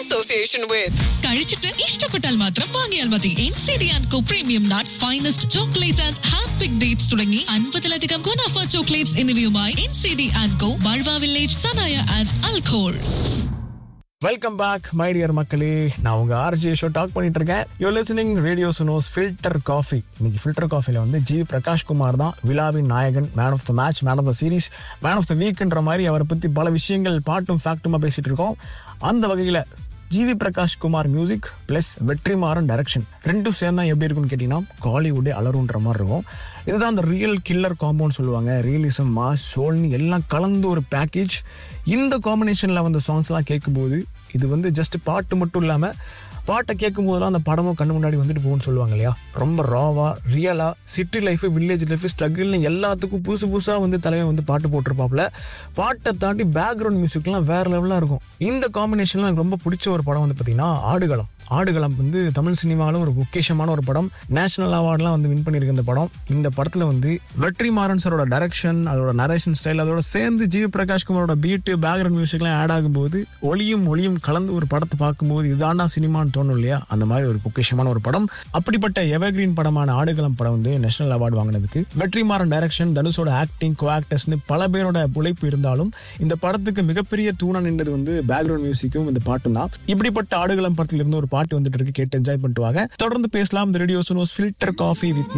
association with. കഴിച്ചിട്ട് ഇഷ്ടപ്പെട്ടാൽ മാത്രം വാങ്ങിയാൽ മതി N C D and co premium nuts finest chocolate and hand pick dates തുടങ്ങി അൻപതിലധികം ഗുണാഫ ചോക്ലേറ്റ്സ് എന്നിവയുമായി N C D and co Barwa village Sanaiya and Al Khor welcome back my dear மக்களே நான் உங்க ஆர்ஜி ஷோ டாக் பண்ணிட்டு இருக்கேன் you listening radio Suno's filter coffee இன்னைக்கு ஃபில்டர் காஃபில வந்து ஜி பிரகாஷ் குமார் தான் விழாவின் நாயகன் man of the match man of the series man of த வீக்ன்ற மாதிரி அவரை பத்தி பல விஷயங்கள் பாட்டும் ஃபேக்ட்டுமா பேசிட்டு இருக்கோம் அந்த வகையில GV Prakash Kumar music plus Vetrimaaran direction ரெண்டும் சேர்ந்தா எப்படி இருக்கும்னு கேட்டீங்கன்னா காலிவுட்டே அலருன்ற மாதிரி இருக்கும் இதுதான் அந்த ரியல் கில்லர் காம்பவுண்ட் சொல்லுவாங்க ரியலிசம் மாஸ் சோல்னு எல்லாம் கலந்து ஒரு பேக்கேஜ் இந்த காம்பினேஷனில் வந்த சாங்ஸ்லாம் கேட்கும்போது இது வந்து ஜஸ்ட் பாட்டு மட்டும் இல்லாமல் பாட்டை கேட்கும் போதெல்லாம் அந்த படமும் கண்ணு முன்னாடி வந்துட்டு போகும்னு சொல்லுவாங்க இல்லையா ரொம்ப ராவா ரியலா சிட்டி லைஃப் வில்லேஜ் லைஃப் ஸ்ட்ரகிள்னு எல்லாத்துக்கும் புதுசு புதுசாக வந்து தலைவன் வந்து பாட்டு போட்டிருப்பாப்புல பாட்டை தாண்டி பேக்ரவுண்ட் மியூசிக்லாம் வேற லெவலில் இருக்கும் இந்த காம்பினேஷன்லாம் எனக்கு ரொம்ப பிடிச்ச ஒரு படம் வந்து பார்த்தீங்கன்னா ஆடுகளம் ஆடுகளம் வந்து தமிழ் சினிமாவில் ஒரு பொக்கேஷமான ஒரு படம் நேஷனல் அவார்ட்லாம் வந்து வின் பண்ணியிருக்கு இந்த படம் இந்த படத்தில் வந்து வெற்றிமாறன் சாரோட டைரக்ஷன் அதோட நரேஷன் ஸ்டைல் அதோட சேர்ந்து ஜிவி பிரகாஷ் குமாரோட பீட்டு பேக்ரவுண்ட் மியூசிக்லாம் ஆட் ஆகும்போது ஒளியும் ஒளியும் கலந்து ஒரு படத்தை பார்க்கும்போது இதுதான்டா சினிமான்னு தோணும் இல்லையா அந்த மாதிரி ஒரு பொக்கேஷமான ஒரு படம் அப்படிப்பட்ட எவர்கிரீன் படமான ஆடுகளம் படம் வந்து நேஷனல் அவார்டு வாங்கினதுக்கு வெற்றிமாறன் டைரக்ஷன் தனுஷோட ஆக்டிங் கோ ஆக்டர்ஸ்னு பல பேரோட உழைப்பு இருந்தாலும் இந்த படத்துக்கு மிகப்பெரிய தூணா நின்றது வந்து பேக்ரவுண்ட் மியூசிக்கும் இந்த பாட்டும் தான் இப்படிப்பட்ட ஆடுகளம் படத்தில் இருந்து ஒரு பாட்டு வந்துட்டு இருக்கு கேட்டு என்ஜாய் பண்ணிட்டு வாங்க தொடர்ந்து பேசலாம் இந்த ரேடியோ ஃபில்டர் காஃபி வித்